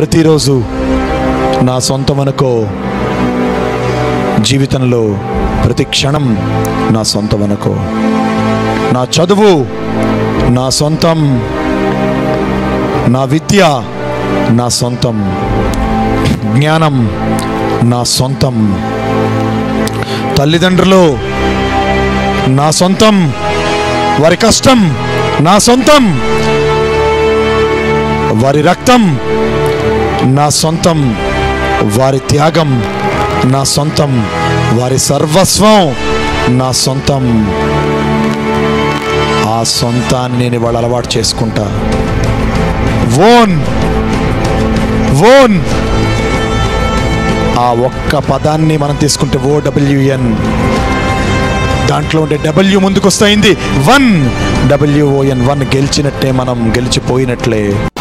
ప్రతిరోజు నా సొంతమనుకో జీవితంలో ప్రతి క్షణం నా సొంతమనుకో నా చదువు నా సొంతం నా విద్య నా సొంతం జ్ఞానం నా సొంతం తల్లిదండ్రులు నా సొంతం వారి కష్టం నా సొంతం వారి రక్తం నా సొంతం వారి త్యాగం నా సొంతం వారి సర్వస్వం నా సొంతం ఆ సొంతాన్ని నేను ఇవాళ అలవాటు చేసుకుంటా ఓన్ ఓన్ ఆ ఒక్క పదాన్ని మనం తీసుకుంటే ఓ డబ్ల్యూఎన్ దాంట్లో ఉండే డబ్ల్యూ ముందుకు వస్తాయింది వన్ డబ్ల్యూఓఎన్ వన్ గెలిచినట్టే మనం గెలిచిపోయినట్లే